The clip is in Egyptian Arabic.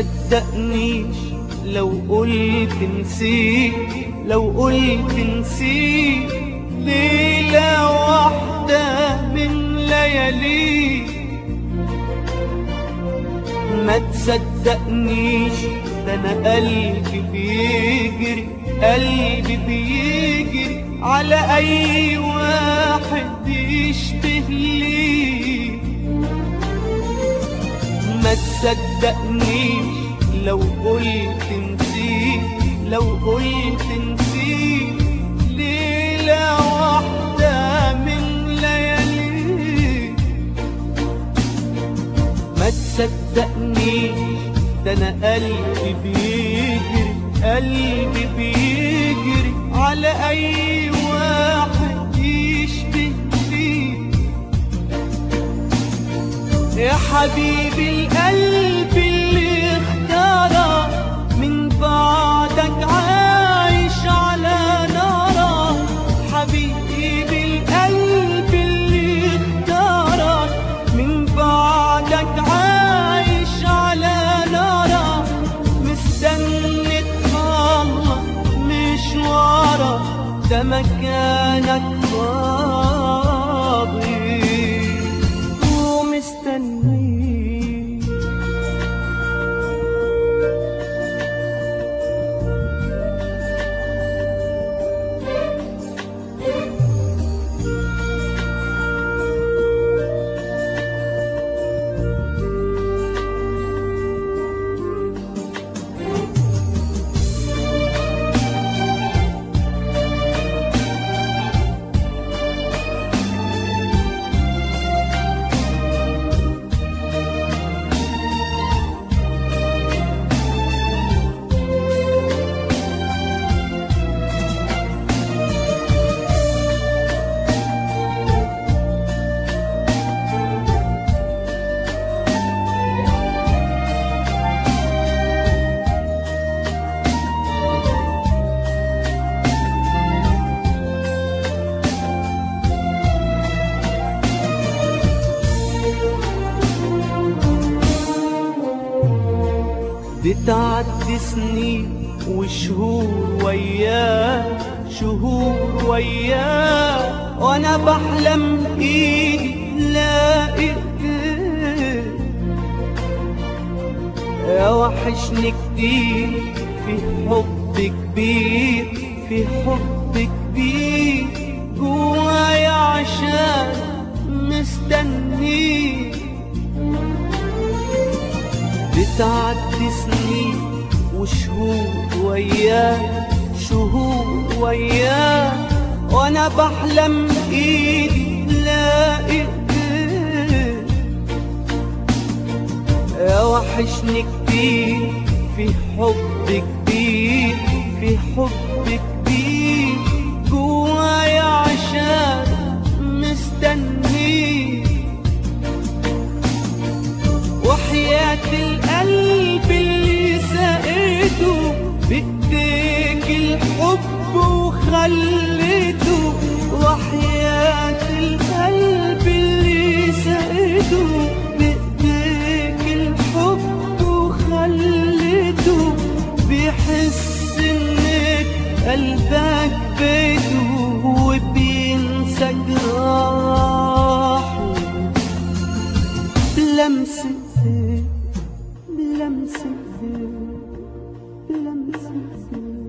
تصدقنيش لو قلت نسيت لو قلت نسيت ليلة واحدة من لياليك ما تصدقنيش ده انا قلبي بيجري قلبي بيجري على اي واحد يشبه ليك ما تصدقنيش لو قلت نسيت لو قلت نسيت ليلة واحدة من لياليك ما تصدقنيش ده انا قلبي بيجري قلبي بيجري على اي واحد يشبه فيك يا حبيبي القلب اللي اختارك من بعدك عايش على نارك حبيبي القلب اللي اختارك من بعدك عايش على نارك مستني تخلص مشوارك ده مكانك فاضي ومستني بتعدي سنين وشهور وياه شهور وياه وانا بحلم ايدي لاقي إيديك. يا وحشني كتير في حب كبير في حب كبير جوايا عشان مستنيك بتعدي سنين وشهور وياه شهور وياه وانا بحلم ايدي لاقي إيديك. يا وحشني كتير في حب كبير في حب كبير جوايا عشان مستنيك وحياة القلب اللي سقيته بديك الحب وخليته وحياة القلب اللي سقيته بديك الحب وخليته بيحس انك قلبك بيته وبينسى جراحه بلمسة بلمسة بلمسة